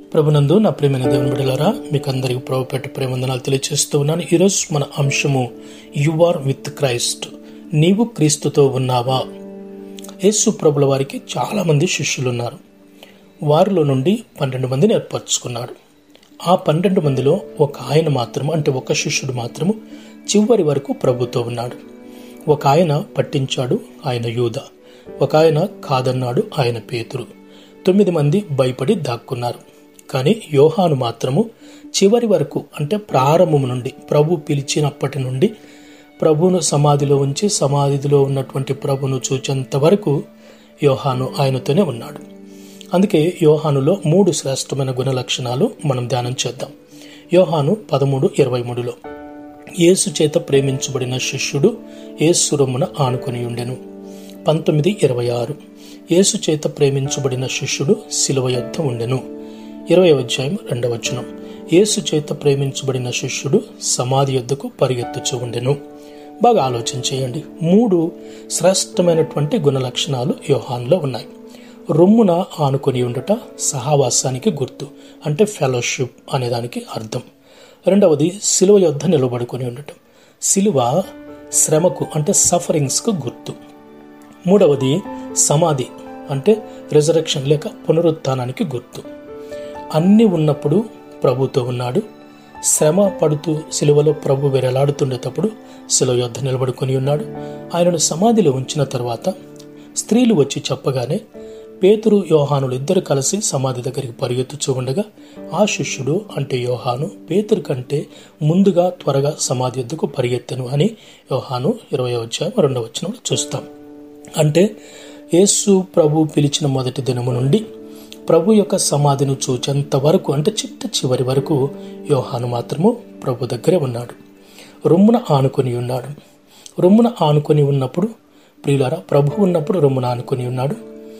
ప్రభునందు నా ప్రేమైన దేవుని బిడ్డలారా మీకు అందరికి ప్రభు పెట్టి ప్రేమందనాలు తెలియజేస్తూ ఉన్నాను ఈరోజు మన అంశము యు ఆర్ విత్ క్రైస్ట్ నీవు క్రీస్తుతో ఉన్నావా యేసు ప్రభుల వారికి చాలా మంది శిష్యులు ఉన్నారు వారిలో నుండి పన్నెండు మందిని ఏర్పరచుకున్నాడు ఆ పన్నెండు మందిలో ఒక ఆయన మాత్రము అంటే ఒక శిష్యుడు మాత్రము చివరి వరకు ప్రభుతో ఉన్నాడు ఒక ఆయన పట్టించాడు ఆయన యూద ఒక ఆయన కాదన్నాడు ఆయన పేతురు తొమ్మిది మంది భయపడి దాక్కున్నారు కానీ యోహాను మాత్రము చివరి వరకు అంటే ప్రారంభం నుండి ప్రభు పిలిచినప్పటి నుండి ప్రభును సమాధిలో ఉంచి సమాధిలో ఉన్నటువంటి ప్రభును చూచేంత వరకు యోహాను ఆయనతోనే ఉన్నాడు అందుకే యోహానులో మూడు శ్రేష్టమైన గుణ లక్షణాలు మనం ధ్యానం చేద్దాం యోహాను పదమూడు ఇరవై మూడులో యేసు చేత ప్రేమించబడిన శిష్యుడు యేసు రొమ్మున ఆనుకొని ఉండెను పంతొమ్మిది ఇరవై ఆరు యేసు చేత ప్రేమించబడిన శిష్యుడు శిలువ యొద్ద ఉండెను ఇరవై అధ్యాయం రెండవ వచనం యేసు చేత ప్రేమించబడిన శిష్యుడు సమాధి యొద్దకు పరిగెత్తుచు ఉండెను బాగా ఆలోచన చేయండి మూడు శ్రేష్టమైనటువంటి గుణ లక్షణాలు యోహాన్లో ఉన్నాయి రొమ్మున ఆనుకొని ఉండట సహావాసానికి గుర్తు అంటే ఫెలోషిప్ అనేదానికి అర్థం రెండవది సిలువ యొద్ద నిలబడుకొని ఉండటం సిలువ శ్రమకు అంటే సఫరింగ్స్కు గుర్తు మూడవది సమాధి అంటే రిజరక్షన్ లేక పునరుత్థానానికి గుర్తు అన్ని ఉన్నప్పుడు ప్రభుతో ఉన్నాడు శ్రమ పడుతూ సిలువలో ప్రభు వెరలాడుతుండేటప్పుడు శిలువ యొద్ద నిలబడుకొని ఉన్నాడు ఆయనను సమాధిలో ఉంచిన తర్వాత స్త్రీలు వచ్చి చెప్పగానే పేతురు యోహానులు ఇద్దరు కలిసి సమాధి దగ్గరికి పరిగెత్తుచూ ఉండగా ఆ శిష్యుడు అంటే యోహాను పేతురు కంటే ముందుగా త్వరగా సమాధి ఎద్దుకు పరిగెత్తెను అని యోహాను ఇరవై వచ్చాము రెండవ వచ్చిన చూస్తాం అంటే యేసు ప్రభు పిలిచిన మొదటి దినము నుండి ప్రభు యొక్క సమాధిని చూచేంత వరకు అంటే చిట్ట చివరి వరకు యోహాను మాత్రము ప్రభు దగ్గరే ఉన్నాడు రొమ్మున ఆనుకొని ఉన్నాడు రొమ్మున ఆనుకొని ఉన్నప్పుడు ప్రియులారా ప్రభు ఉన్నప్పుడు రొమ్మున ఆనుకొని ఉన్నాడు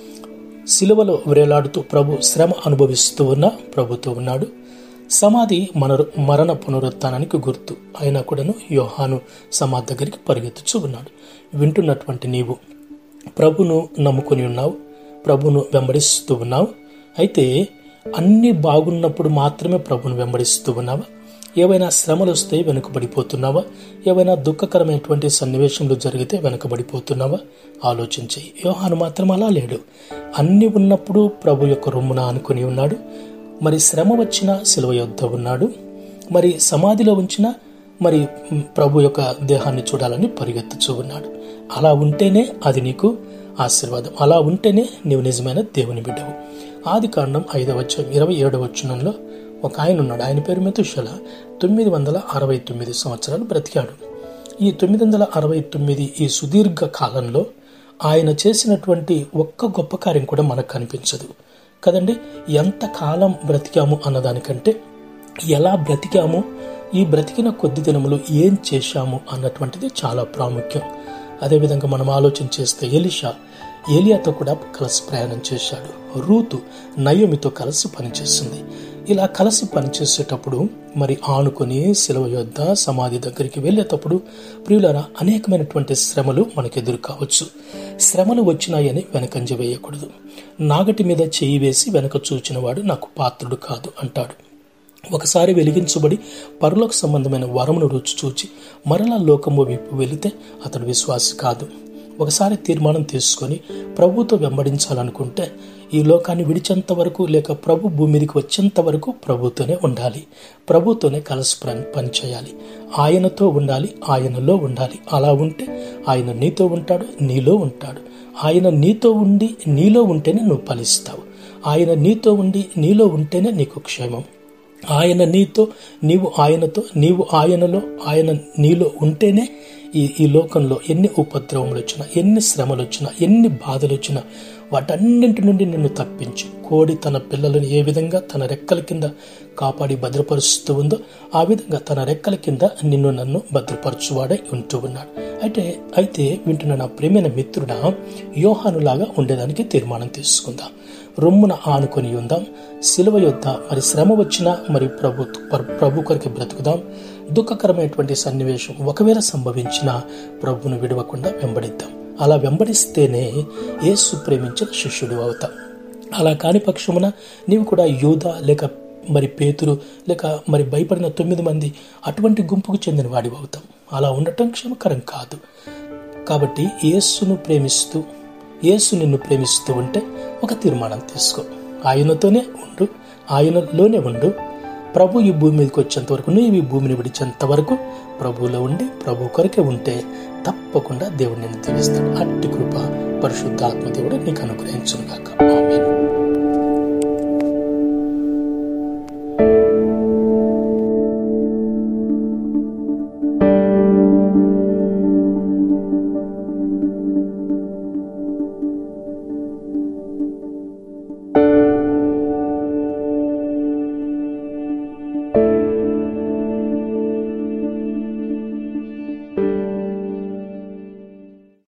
సిలువలో వేలాడుతూ ప్రభు శ్రమ అనుభవిస్తూ ఉన్న ప్రభుతో ఉన్నాడు సమాధి మన మరణ పునరుత్నానికి గుర్తు అయినా కూడాను యోహాను సమాధి దగ్గరికి పరిగెత్తుచూ ఉన్నాడు వింటున్నటువంటి నీవు ప్రభును నమ్ముకొని ఉన్నావు ప్రభును వెంబడిస్తూ ఉన్నావు అయితే అన్ని బాగున్నప్పుడు మాత్రమే ప్రభును వెంబడిస్తూ ఉన్నావా ఏవైనా శ్రమలు వస్తే వెనుకబడిపోతున్నావా ఏవైనా దుఃఖకరమైనటువంటి సన్నివేశంలో జరిగితే వెనుకబడిపోతున్నావా ఆలోచించి యోహాను మాత్రం అలా లేడు అన్ని ఉన్నప్పుడు ప్రభు యొక్క రొమ్మున అనుకుని ఉన్నాడు మరి శ్రమ వచ్చిన సిలువ యొద్ద ఉన్నాడు మరి సమాధిలో ఉంచిన మరి ప్రభు యొక్క దేహాన్ని చూడాలని పరిగెత్తుచూ ఉన్నాడు అలా ఉంటేనే అది నీకు ఆశీర్వాదం అలా ఉంటేనే నీవు నిజమైన దేవుని బిడ్డవు ఆది కాండం ఐదవ ఇరవై ఏడవ వచ్చునంలో ఒక ఆయన ఉన్నాడు ఆయన పేరు మెతుషల తొమ్మిది వందల అరవై తొమ్మిది సంవత్సరాలు బ్రతికాడు ఈ తొమ్మిది వందల అరవై తొమ్మిది ఈ సుదీర్ఘ కాలంలో ఆయన చేసినటువంటి ఒక్క గొప్ప కార్యం కూడా మనకు కనిపించదు కదండి ఎంత కాలం బ్రతికాము అన్నదానికంటే ఎలా బ్రతికాము ఈ బ్రతికిన కొద్ది దినములు ఏం చేశాము అన్నటువంటిది చాలా ప్రాముఖ్యం అదేవిధంగా మనం ఆలోచన చేస్తే ఎలిషా ఏలియాతో కూడా కలిసి ప్రయాణం చేశాడు రూతు నయోమితో కలిసి పనిచేస్తుంది ఇలా కలిసి పనిచేసేటప్పుడు మరి ఆనుకొని సెలవు యొద్ద సమాధి దగ్గరికి వెళ్ళేటప్పుడు ప్రియులరా అనేకమైనటువంటి శ్రమలు మనకు ఎదురు కావచ్చు శ్రమలు వచ్చినాయని వెనకంజ వేయకూడదు నాగటి మీద చేయి వేసి వెనక చూచినవాడు నాకు పాత్రుడు కాదు అంటాడు ఒకసారి వెలిగించబడి పరులకు సంబంధమైన వరమును రుచి చూచి మరలా లోకము వైపు వెళితే అతడు విశ్వాసి కాదు ఒకసారి తీర్మానం తీసుకొని ప్రభుతో వెంబడించాలనుకుంటే ఈ లోకాన్ని విడిచేంత వరకు లేక ప్రభు భూమి మీదకి వచ్చేంత వరకు ప్రభుతోనే ఉండాలి ప్రభుతోనే కలిసి పనిచేయాలి ఆయనతో ఉండాలి ఆయనలో ఉండాలి అలా ఉంటే ఆయన నీతో ఉంటాడు నీలో ఉంటాడు ఆయన నీతో ఉండి నీలో ఉంటేనే నువ్వు ఫలిస్తావు ఆయన నీతో ఉండి నీలో ఉంటేనే నీకు క్షేమం ఆయన నీతో నీవు ఆయనతో నీవు ఆయనలో ఆయన నీలో ఉంటేనే ఈ ఈ లోకంలో ఎన్ని ఉపద్రవములు వచ్చినా ఎన్ని శ్రమలు వచ్చినా ఎన్ని బాధలు వచ్చినా వాటన్నింటి నుండి నిన్ను తప్పించి కోడి తన పిల్లలను ఏ విధంగా తన రెక్కల కింద కాపాడి భద్రపరుస్తూ ఉందో ఆ విధంగా తన రెక్కల కింద నిన్ను నన్ను భద్రపరచువాడై ఉంటూ ఉన్నాడు అయితే అయితే వింటున్న నా ప్రేమైన మిత్రుడ యోహానులాగా ఉండేదానికి తీర్మానం తీసుకుందాం రొమ్మున ఆనుకొని ఉందాం సిలువ యొద్ద మరి శ్రమ వచ్చినా మరి ప్రభు ప్రభు కొరికి బ్రతుకుదాం దుఃఖకరమైనటువంటి సన్నివేశం ఒకవేళ సంభవించినా ప్రభును విడవకుండా వెంబడిద్దాం అలా వెంబడిస్తేనే యేసు ప్రేమించిన శిష్యుడు అవుతాం అలా కాని పక్షమున నీవు కూడా యోధ లేక మరి పేతురు లేక మరి భయపడిన తొమ్మిది మంది అటువంటి గుంపుకు చెందిన వాడివి అవుతాం అలా ఉండటం క్షమకరం కాదు కాబట్టి యేసును ప్రేమిస్తూ యేసు నిన్ను ప్రేమిస్తూ ఉంటే ఒక తీర్మానం తీసుకో ఆయనతోనే ఉండు ఆయనలోనే ఉండు ప్రభు ఈ భూమి మీదకి వచ్చేంత వరకు నువ్వు ఈ భూమిని విడిచేంత వరకు ప్రభువులో ఉండి ప్రభు కొరకే ఉంటే తప్పకుండా దేవుడు నిన్ను దీవిస్తాడు అట్టి కృప పరిశుద్ధాత్మ దేవుడు నీకు అనుగ్రహించును గాక ఆమేన్